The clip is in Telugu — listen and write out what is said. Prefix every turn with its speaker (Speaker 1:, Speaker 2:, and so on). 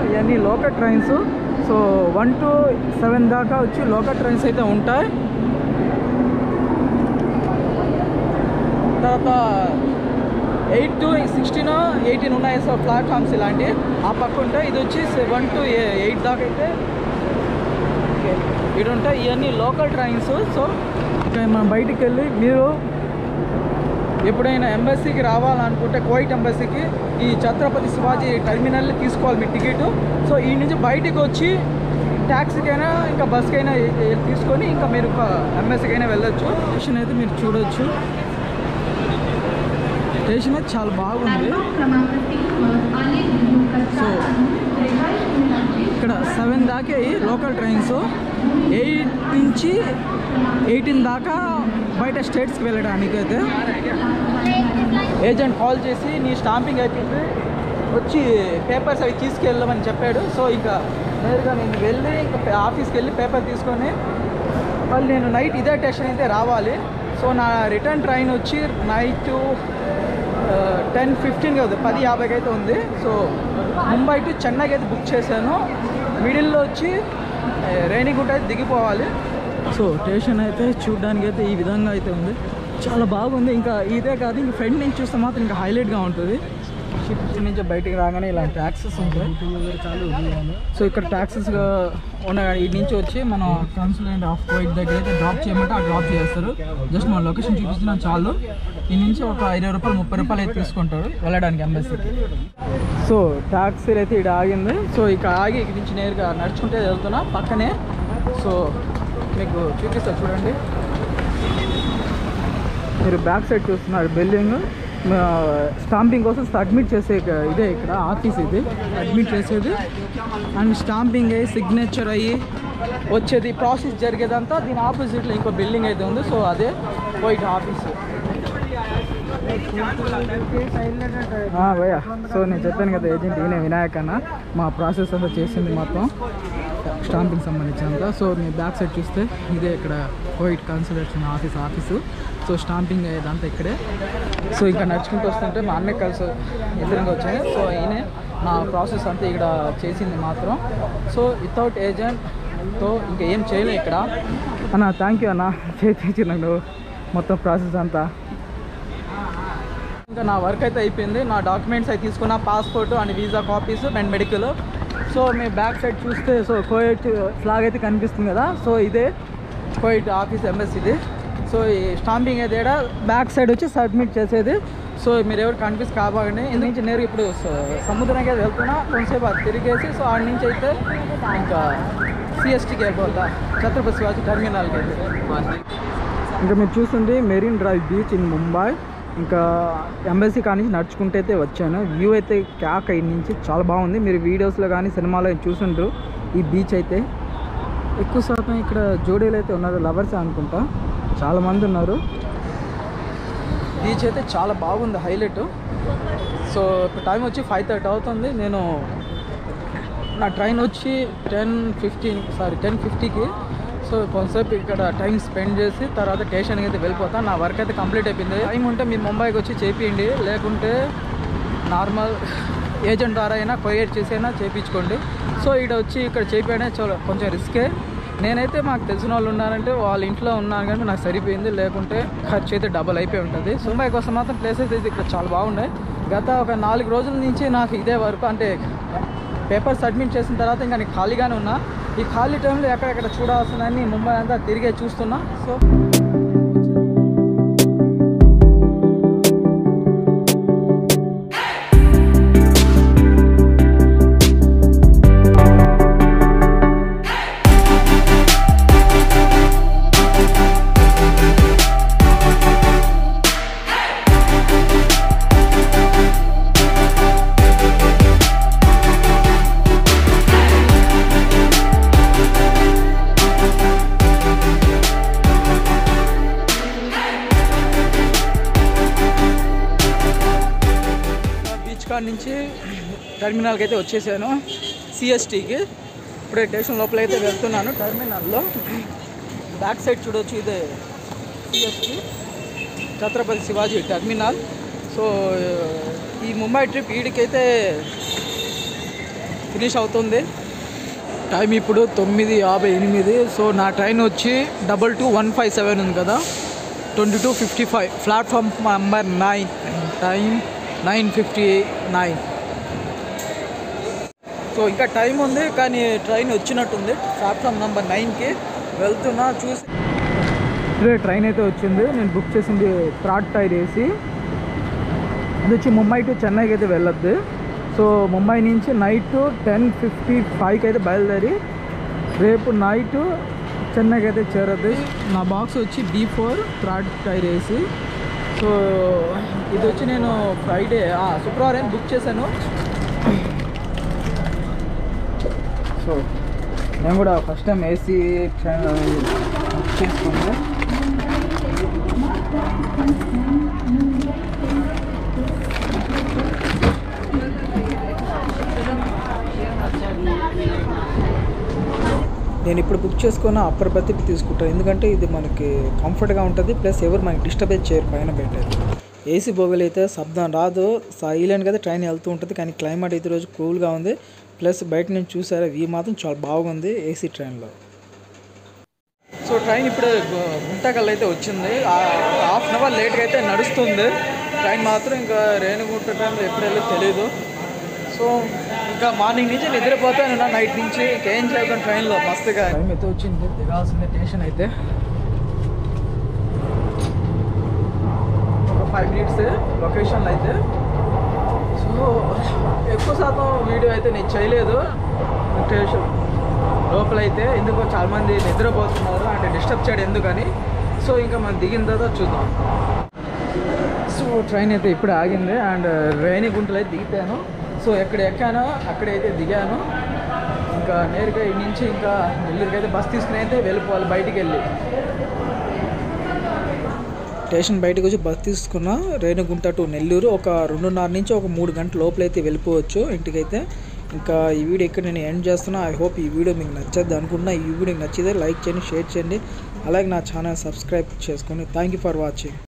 Speaker 1: ఇవన్నీ local trains so one to seven దాకా వచ్చి లోకల్ ట్రైన్స్ అయితే ఉంటాయి తర్వాత ఎయిట్ టు సిక్స్టీన్ ఎయిటీన్ ఉన్నాయి సో ప్లాట్ఫామ్స్ ఇలాంటి ఆ పక్క ఉంటాయి ఇది వచ్చి వన్ టు ఎయిట్ దాకా అయితే ఓకే ఇటు ఉంటాయి ఇవన్నీ లోకల్ ట్రైన్స్ సో ఇక్కడ మనం బయటికి వెళ్ళి మీరు ఎప్పుడైనా ఎంబసీకి రావాలనుకుంటే కోయిట్ ఎంబసీకి ఈ ఛత్రపతి శివాజీ టెర్మినల్ తీసుకోవాలి మీ టికెట్ సో ఈ నుంచి బయటికి వచ్చి ట్యాక్సీకైనా ఇంకా బస్కైనా ఏ- ఏ- తీసుకొని ఇంకా మీరు ఎంబసీకి అయినా వెళ్ళొచ్చు స్టేషన్ అయితే మీరు చూడొచ్చు స్టేషన్ అయితే చాలా బాగుంది సో ఇక్కడ సెవెన్ దాకా లోకల్ ట్రైన్స్ ఎయిట్ నుంచి ఎయిటీన్ దాకా బయట స్టేట్స్కి వెళ్ళడానికి అయితే ఏజెంట్ కాల్ చేసి నీ స్టాంపింగ్ అయిపోయింది వచ్చి పేపర్స్ అవి తీసుకెళ్ళమని చెప్పాడు సో ఇంకా నేరుగా నేను వెళ్ళి ఇంకా పే- ఆఫీస్కి వెళ్ళి పేపర్ తీసుకొని మళ్ళీ నేను నైట్ ఇదే స్టేషన్ అయితే రావాలి సో నా రిటర్న్ ట్రైన్ వచ్చి నైట్ టెన్ ఫిఫ్టీన్ కాదు పది యాభైకి అయితే ఉంది సో ముంబై టు చెన్నైకి అయితే బుక్ చేశాను మిడిల్లో వచ్చి ఆ, రేణిగుంట అయితే దిగిపోవాలి సో స్టేషన్ అయితే చూడడానికి అయితే ఈ విధంగా అయితే ఉంది చాలా బాగుంది ఇంకా ఇదే కాదు ఇంక ఫ్రంట్ నుంచి చూస్తే మాత్రం ఇంకా హైలైట్గా ఉంటుంది షిప్ నుంచి బయటికి రాగానే ఇలాంటి ట్యాక్సెస్ ఉంటాయి సో ఇక్కడ ట్యాక్సెస్ ఉన్న ఇటు నుంచి వచ్చి మన కాన్సులేట్ ఆఫ్ కోయిట్ దగ్గర అయితే డ్రాప్ చేయమంటే ఆ డ్రాప్ చేస్తారు జస్ట్ మన లొకేషన్ చూపించిన చాలు ఈ నుంచి ఒక ఇరవై రూపాయలు ముప్పై రూపాయలు అయితే తీసుకుంటారు వెళ్ళడానికి ఎంబసీకి సో ట్యాక్సీ అయితే ఇక్కడ ఆగింది సో ఇక్కడ ఆగి ఇక్కడి నుంచి నేరుగా నడుచుకుంటే వెళ్తున్నా పక్కనే సో మీకు చూపిస్తా చూడండి మీరు బ్యాక్ సైడ్ చూస్తున్నారు బిల్డింగ్ స్టాంపింగ్ కోసం అడ్మిట్ చేసే ఇక- ఇదే ఇక్కడ ఆఫీస్ ఇది అడ్మిట్ చేసేది అండ్ స్టాంపింగ్ అయ్యి సిగ్నేచర్ అయ్యి వచ్చేది ప్రాసెస్ జరిగేదంతా దీని ఆపోజిట్లో ఇంకో బిల్డింగ్ అయితే ఉంది సో అదే వైట్ ఆఫీస్ భయ్యా సో నేను చెప్పాను కదా ఏజెంట్ ఈయన వినాయక్ అన్న మా ప్రాసెస్ అంతా చేసింది మొత్తం స్టాంపింగ్ సంబంధించినంత సో మీ బ్యాక్ సైడ్ చూస్తే ఇదే ఇక్కడ covid consultation office office so stamping అయ్యేదంతా ఇక్కడే సో ఇంకా నడుచుకుంటూ వస్తుంటే మా అన్నయ్య కలిసి ఎదురుగా వచ్చాయి సో ఈయనే నా ప్రాసెస్ అంతా ఇక్కడ చేసింది మాత్రం సో వితౌట్ ఏజెంట్తో ఇంకా ఏం చేయలే ఇక్కడ అన్న థ్యాంక్ యూ అన్న చేయించినాడు మొత్తం ప్రాసెస్ అంతా ఇంకా నా వర్క్ అయితే అయిపోయింది నా డాక్యుమెంట్స్ అయితే తీసుకున్న passport and visa copies and medical so మీ బ్యాక్ సైడ్ చూస్తే సో కోయిట్ ఫ్లాగ్ అయితే కనిపిస్తుంది కదా సో ఇదే కోయిట్ ఆఫీస్ ఎంఎస్ ఇది సో ఈ స్టాంపింగ్ అయితే ఈడ బ్యాక్ సైడ్ వచ్చి సబ్మిట్ చేసేది సో మీరు ఎవరు కన్ఫ్యూజ్ కాబాగండి ఇందు నుంచి నేరుగా ఇప్పుడు స- సముద్రానికి అయితే వెళ్తున్నా కొంతసేపు అది తిరిగేసి సో ఆడ నుంచి అయితే ఇంకా సిఎస్టీకి వెళ్ళిపోతా ఛత్రపతి శివాజీ టర్మినల్కి అయితే ఇంకా మీరు చూస్తుంది marine drive beach in Mumbai ఇంకా ఎంబసీ కానీ నడుచుకుంటూ అయితే వచ్చాను వ్యూ అయితే క్యాక్ అయిన నుంచి చాలా బాగుంది మీరు వీడియోస్లో కానీ సినిమాలో చూసుండ్రు ఈ బీచ్ అయితే ఎక్కువ శాతం ఇక్కడ జోడీలు అయితే ఉన్నారు లవర్స్ అనుకుంటా చాలా మంది ఉన్నారు బీచ్ అయితే చాలా బాగుంది హైలైట్ సో ఇప్పుడు టైం వచ్చి ఫైవ్ థర్టీ అవుతుంది నేను నా ట్రైన్ వచ్చి టెన్ ఫిఫ్టీన్ సారీ టెన్ ఫిఫ్టీకి సో కొంతసేపు ఇక్కడ టైం స్పెండ్ చేసి తర్వాత స్టేషన్కి అయితే వెళ్ళిపోతాను నా వర్క్ అయితే కంప్లీట్ అయిపోయింది టైం ఉంటే మీరు ముంబైకి వచ్చి చేపియండి లేకుంటే నార్మల్ ఏజెంట్ ద్వారా అయినా కొరియర్ చేసైనా చేయించుకోండి సో ఇక్కడ వచ్చి ఇక్కడ చేపించడం చాలా కొంచెం రిస్కే నేనైతే మాకు తెలిసిన వాళ్ళు ఉన్నారంటే వాళ్ళ ఇంట్లో ఉన్నాను కానీ నాకు సరిపోయింది లేకుంటే ఖర్చు అయితే డబల్ అయిపోయి ఉంటుంది సో ముంబై కోసం మాత్రం ప్లేసెస్ అయితే ఇక్కడ చాలా బాగున్నాయి గత ఒక నాలుగు రోజుల నుంచి నాకు ఇదే వరకు అంటే పేపర్ సబ్మిట్ చేసిన తర్వాత ఇంకా నేను ఖాళీగానే ఉన్నా ఈ ఖాళీ టైంలో ఎక్కడెక్కడ చూడాల్సిందని ముంబై అంతా తిరిగే చూస్తున్నా సో బీచ్ కాడ నుంచి టెర్మినల్కి అయితే వచ్చేసాను సిఎస్టీకి ఇప్పుడే స్టేషన్ లోపల అయితే వెళ్తున్నాను టెర్మినల్లో బ్యాక్ సైడ్ చూడొచ్చు ఇదే CST Chhatrapati Shivaji terminal so ఈ ముంబై ట్రిప్ వీడికైతే ఫినిష్ అవుతుంది టైం ఇప్పుడు తొమ్మిది యాభై ఎనిమిది సో నా ట్రైన్ వచ్చి double two one five seven ఉంది కదా twenty two fifty five platform number nine time nine fifty nine so ఇంకా టైం ఉంది కానీ ట్రైన్ వచ్చినట్టుంది ప్లాట్ఫామ్ నెంబర్ నైన్కి వెళ్తున్నా చూసి ఇదే ట్రైన్ అయితే వచ్చింది నేను బుక్ చేసింది థర్డ్ టైర్ వేసి ఇది వచ్చి ముంబై టు చెన్నైకి అయితే వెళ్ళొద్దు సో ముంబై నుంచి నైట్ టెన్ ఫిఫ్టీ ఫైవ్కి అయితే బయలుదేరి రేపు నైట్ చెన్నైకి అయితే చేరద్దు నా బాక్స్ వచ్చి బీ ఫోర్ థర్డ్ టైర్ వేసి సో ఇది వచ్చి నేను ఫ్రైడే శుక్రవారం బుక్ చేశాను సో నేను కూడా first time AC train book చేసుకుంది నేను ఇప్పుడు బుక్ చేసుకున్న అప్పర్ బర్త్ తీసుకుంటాను ఎందుకంటే ఇది మనకి కంఫర్ట్గా ఉంటుంది ప్లస్ ఎవరు మనకి డిస్టర్బెన్స్ చేయరు పైన పెట్టారు ఏసీ బోగలు అయితే శబ్దం రాదు సైలెంట్గా అయితే ట్రైన్ వెళ్తూ ఉంటుంది కానీ క్లైమేట్ అయితే రోజు కూల్గా ఉంది ప్లస్ బయట నుంచి చూసారా వ్యూ మాత్రం చాలా బాగుంది ఏసీ ట్రైన్లో సో ట్రైన్ ఇప్పుడు గు- గుంతకల్ అయితే వచ్చింది హాఫ్ అన్ అవర్ లేట్గా అయితే నడుస్తుంది ట్రైన్ మాత్రం ఇంకా రేణుగుంట టైంలో ఎప్పుడు వెళ్ళో తెలియదు సో ఇంకా మార్నింగ్ నుంచి నిద్రపోతాను నా నైట్ నుంచి ఇంకేం చేయకుండా ట్రైన్లో మస్తుగా టైం అయితే వచ్చింది దిగాల్సిందే స్టేషన్ అయితే ఒక ఫైవ్ మినిట్స్ లొకేషన్లో అయితే సో ఎక్కువ శాతం వీడియో అయితే నేను చేయలేదు స్టేషన్ లోపలైతే ఎందుకో చాలామంది నిద్రపోతున్నారు అంటే డిస్టర్బ్ చేయడం ఎందుకని సో ఇంకా మనం దిగిన తర్వాత చూద్దాం సో ట్రైన్ అయితే ఇప్పుడు ఆగింది అండ్ రేణిగుంటలో అయితే దిగిపోయాను సో ఎక్కడ ఎక్కానో అక్కడైతే దిగాను ఇంకా నేరుగా ఇటు నుంచి ఇంకా నెల్లూరుకి అయితే బస్ తీసుకుని అయితే వెళ్ళిపోవాలి బయటికి వెళ్ళి స్టేషన్ బయటకు వచ్చి బస్ తీసుకున్న రేణుగుంట టు నెల్లూరు ఒక రెండున్నర నుంచి ఒక మూడు గంటల లోపలైతే వెళ్ళిపోవచ్చు ఇంటికైతే ఇంకా ఈ వీడియో ఇక్కడ నేను ఎండ్ చేస్తున్నా ఐ హోప్ ఈ వీడియో మీకు నచ్చద్దు అనుకుంటున్నా ఈ వీడియో నచ్చితే లైక్ చేయండి షేర్ చేయండి అలాగే నా ఛానల్ సబ్స్క్రైబ్ చేసుకోండి థ్యాంక్ యూ ఫర్ వాచింగ్